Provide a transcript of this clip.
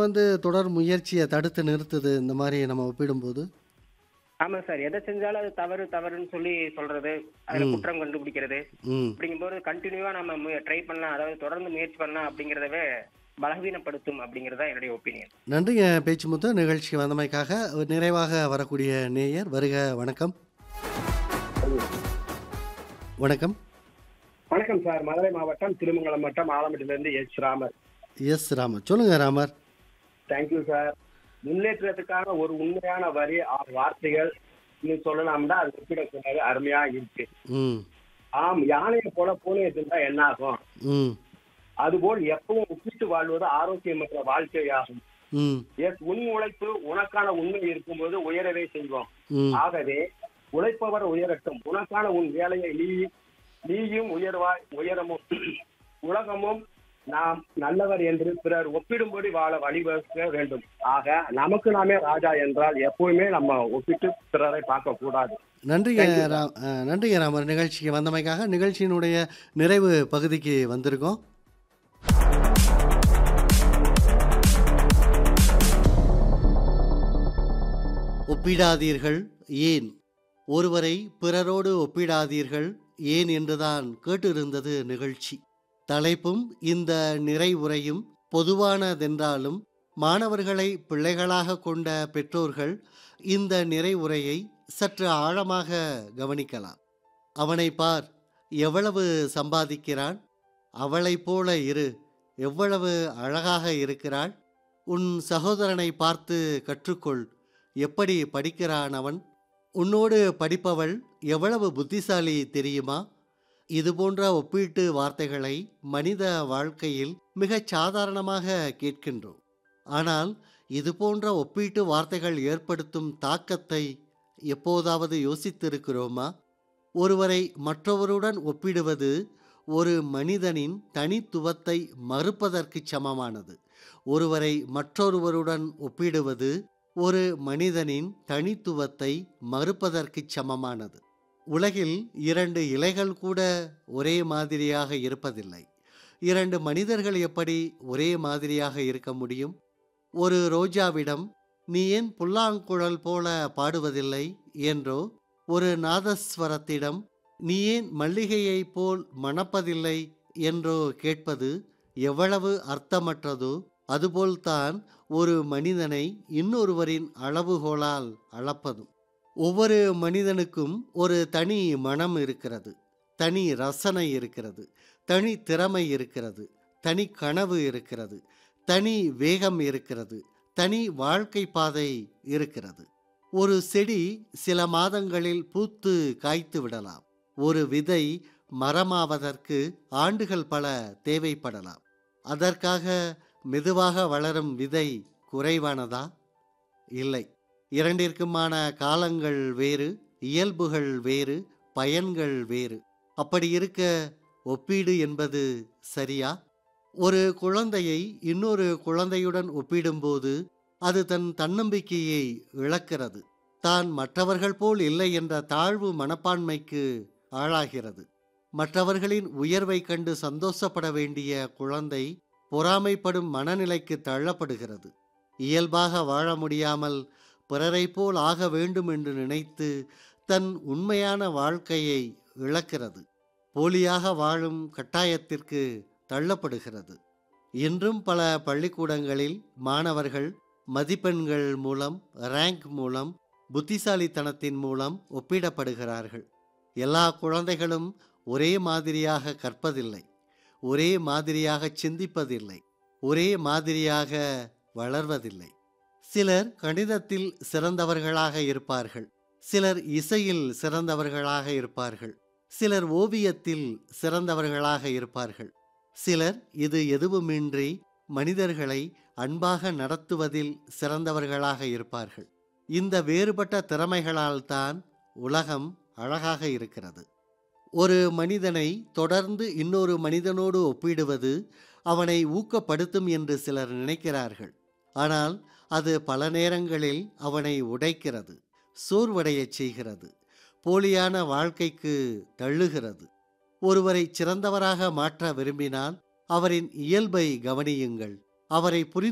வந்து தொடர் முயற்சிய தடுத்து நிறுத்துது இந்த மாரி நம்ம ஒப்பிடும்போது? ஆமா சார். எத செஞ்சாலும் அது தவறு, தவறுன்னு சொல்லி சொல்றது, அதுல ம். குற்றம் கண்டுபிடிக்கிறது. ம். அப்படிங்கும்போது கன்டினியூவா நம்ம மு ட்ரை பண்ணலாம். அதாவது தொடர்ந்து முயற்சி பண்ணலாம் அப்படிங்கிறதவே பலவீனப்படுத்தும் அப்படிங்கிறது தான் என்னுடைய ஒப்பீனியன். நன்றிங்க பேச்சுமுத்து. நிகழ்ச்சிக்கு வந்தமைக்காக. நிறைவாக வரக்கூடிய நேயர் வருக வணக்கம். வணக்கம். வணக்கம் சார். மதுரை மாவட்டம் திருமங்கலம் வட்டம் ஆலமட்டிலிருந்து எஸ். ராமர். எஸ். ராமர். சொல்லுங்க ராமர். Thank you sir. முன்னேற்றத்துக்காக ஒரு உண்மையான வரி, ஆறு வார்த்தைகள் இன்னும் சொல்லலாம்னா அது ஒப்பிடக்கூடாது. அருமையா இருக்கு. ம். ஆம் யானையை போல பூனையை தின்றா என்ன ஆகும்? ம். அதுபோல் எப்பவும் ஒப்பிட்டு வாழ்வது ஆரோக்கியமற்ற வாழ்க்கையாகும். ம். எஸ் உன் உழைப்பு உனக்கான உண்மை இருக்கும்போது உயரவே செய்வோம். ம். ஆகவே உழைப்பவர் உயரட்டும். உனக்கான உன் வேலையை நீ நீயும் உயர்வாய் உயரமும் உலகமும் நாம் நல்லவர் என்று பிறர் ஒப்பிடும்படி வாழ வழிவகுக்க வேண்டும். ஆக நமக்கு நாமே ராஜா என்றால் எப்பவுமே நம்ம ஒப்பிட்டு பிறரை பார்க்க கூடாது. நன்றிங்க Thank you, sir. ரா அ நன்றிங்க ராமர். நிகழ்ச்சிக்கு வந்தமைக்காக. நிகழ்ச்சியினுடைய நிறைவு பகுதிக்கு வந்திருக்கோம். ஒப்பிடாதீர்கள் ஏன்? ஒருவரை பிறரோடு ஒப்பிடாதீர்கள் ஏன் என்றுதான் கேட்டிருந்தது நிகழ்ச்சி. தலைப்பும் இந்த நிறைவுரையும் பொதுவானதென்றாலும் மாணவர்களை பிள்ளைகளாக கொண்ட பெற்றோர்கள் இந்த நிறைவுரையை சற்று ஆழமாக கவனிக்கலாம். அவனை பார் எவ்வளவு சம்பாதிக்கிறான்? அவளைப் போல இரு எவ்வளவு அழகாக இருக்கிறாள்? உன் சகோதரனை பார்த்து கற்றுக்கொள் எப்படி படிக்கிறான் அவன்? உன்னோடு படிப்பவள் எவ்வளவு புத்திசாலி தெரியுமா? இதுபோன்ற ஒப்பீட்டு வார்த்தைகளை மனித வாழ்க்கையில் மிகச் சாதாரணமாக கேட்கின்றோம். ஆனால் இதுபோன்ற ஒப்பீட்டு வார்த்தைகள் ஏற்படுத்தும் தாக்கத்தை எப்போதாவது யோசித்திருக்கிறோமா? ஒருவரை மற்றவருடன் ஒப்பிடுவது ஒரு மனிதனின் தனித்துவத்தை மறுப்பதற்குச் சமமானது. ஒருவரை மற்றொருவருடன் ஒப்பிடுவது ஒரு மனிதனின் தனித்துவத்தை மறுப்பதற்குச் சமமானது. உலகில் 2 இலைகள் கூட ஒரே மாதிரியாக இருப்பதில்லை. 2 மனிதர்கள் எப்படி ஒரே மாதிரியாக இருக்க முடியும்? ஒரு ரோஜாவிடம் நீ ஏன் புல்லாங்குழல் போல பாடுவதில்லை என்றோ, ஒரு நாதஸ்வரத்திடம் நீ ஏன் மல்லிகையைப் போல் மணப்பதில்லை என்றோ கேட்பது எவ்வளவு அர்த்தமற்றதோ, அதுபோல்தான் ஒரு மனிதனை இன்னொருவரின் அளவுகோலால் அளப்பதும். ஒவ்வொரு மனிதனுக்கும் ஒரு தனி மனம் இருக்கிறது. தனி ரசனை இருக்கிறது. தனி திறமை இருக்கிறது. தனி கனவு இருக்கிறது. தனி வேகம் இருக்கிறது. தனி வாழ்க்கை பாதை இருக்கிறது. ஒரு செடி சில மாதங்களில் பூத்து காய்த்து விடலாம். ஒரு விதை மரமாவதற்கு ஆண்டுகள் பல தேவைப்படலாம். அதற்காக மெதுவாக வளரும் விதை குறைவானதா? இல்லை. இரண்டிற்குமான காலங்கள் வேறு, இயல்புகள் வேறு, பயன்கள் வேறு. அப்படி இருக்க ஒப்பீடு என்பது சரியா? ஒரு குழந்தையை இன்னொரு குழந்தையுடன் ஒப்பிடும்போது அது தன் தன்னம்பிக்கையை இழக்கிறது. தான் மற்றவர்கள் போல் இல்லை என்ற தாழ்வு மனப்பான்மைக்கு ஆளாகிறது. மற்றவர்களின் உயர்வைக் கண்டு சந்தோஷப்பட வேண்டிய குழந்தை பொறாமைப்படும் மனநிலைக்கு தள்ளப்படுகிறது. இயல்பாக வாழ முடியாமல் பிறரைப் போல் ஆக வேண்டும் என்று நினைத்து தன் உண்மையான வாழ்க்கையை இழக்கிறது. போலியாக வாழும் கட்டாயத்திற்கு தள்ளப்படுகிறது. இன்றும் பல பள்ளிக்கூடங்களில் மாணவர்கள் மதிப்பெண்கள் மூலம், ரேங்க் மூலம், புத்திசாலித்தனத்தின் மூலம் ஒப்பிடப்படுகிறார்கள். எல்லா குழந்தைகளும் ஒரே மாதிரியாக கற்பதில்லை. ஒரே மாதிரியாக சிந்திப்பதில்லை. ஒரே மாதிரியாக வளர்வதில்லை. சிலர் கணிதத்தில் சிறந்தவர்களாக இருப்பார்கள். சிலர் இசையில் சிறந்தவர்களாக இருப்பார்கள். சிலர் ஓவியத்தில் சிறந்தவர்களாக இருப்பார்கள். சிலர் இது எதுவுமின்றி மனிதர்களை அன்பாக நடத்துவதில் சிறந்தவர்களாக இருப்பார்கள். இந்த வேறுபட்ட திறமைகளால்தான் உலகம் அழகாக இருக்கிறது. ஒரு மனிதனை தொடர்ந்து இன்னொரு மனிதனோடு ஒப்பிடுவது அவனை ஊக்கப்படுத்தும் என்று சிலர் நினைக்கிறார்கள். ஆனால் அது பல நேரங்களில் அவனை உடைக்கிறது. சோர்வடையச் செய்கிறது. போலியான வாழ்க்கைக்கு தள்ளுகிறது. ஒருவரை சிறந்தவராக மாற்ற விரும்பினால் அவரின் இயல்பை கவனியுங்கள். அவரை புரிந்து